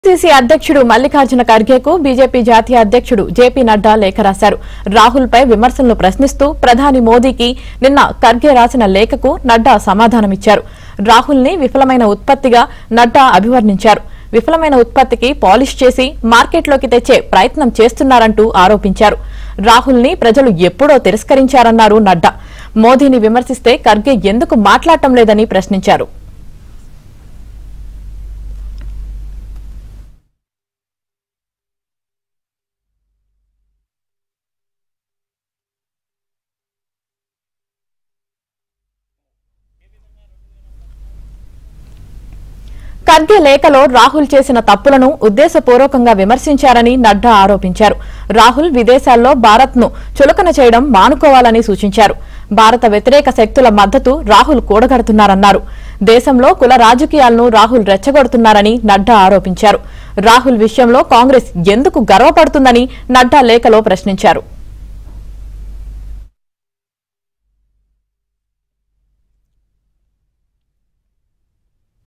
AICC అధ్యక్షుడు Mallikarjuna ఖర్గేకు BJP జాతీయ అధ్యక్షుడు జేపీ నడ్డా లేఖ రాశారు రాహుల్ పై విమర్శలను ప్రశ్నిస్తూ ప్రధాని మోదీకి నిన్న ఖర్గే రాసిన లేఖకు నడ్డా సమాధానమిచ్చారు రాహుల్ ని విఫలమైన ఉత్పత్తిగా నడ్డా అభివర్ణించారు విఫలమైన ఉత్పత్తికి పాలిష్ చేసి మార్కెట్లోకి తెచ్చే ప్రయత్నం చేస్తున్నారంటూ ఆరోపించారు రాహుల్ ని ప్రజలు ఎప్పుడో తిరస్కరించారన్నారు నడ్డా మోదీని విమర్శిస్తే ఖర్గే ఎందుకు మాట్లాడటం లేదని ప్రశ్నించారు ఖర్గే లేఖలో రాహుల్ చేసిన తప్పులను ఉద్దేశపూర్వకంగా విమర్శించారని నడ్డా ఆరోపించారు రాహుల్ విదేశాల్లో భారత్ ను చులకన చేయడం మానుకోవాలని సూచించారు భారత వ్యతిరేక శక్తుల మద్దతు రాహుల్ కూడగడుతున్నారన్నారు దేశంలో కుల రాజకీయాలను రాహుల్ రెచ్చగొడుతున్నారని నడ్డా ఆరోపించారు రాహుల్ విషయంలో కాంగ్రెస్ ఎందుకు గర్వపడుతుందని నడ్డా లేఖలో ప్రశ్నించారు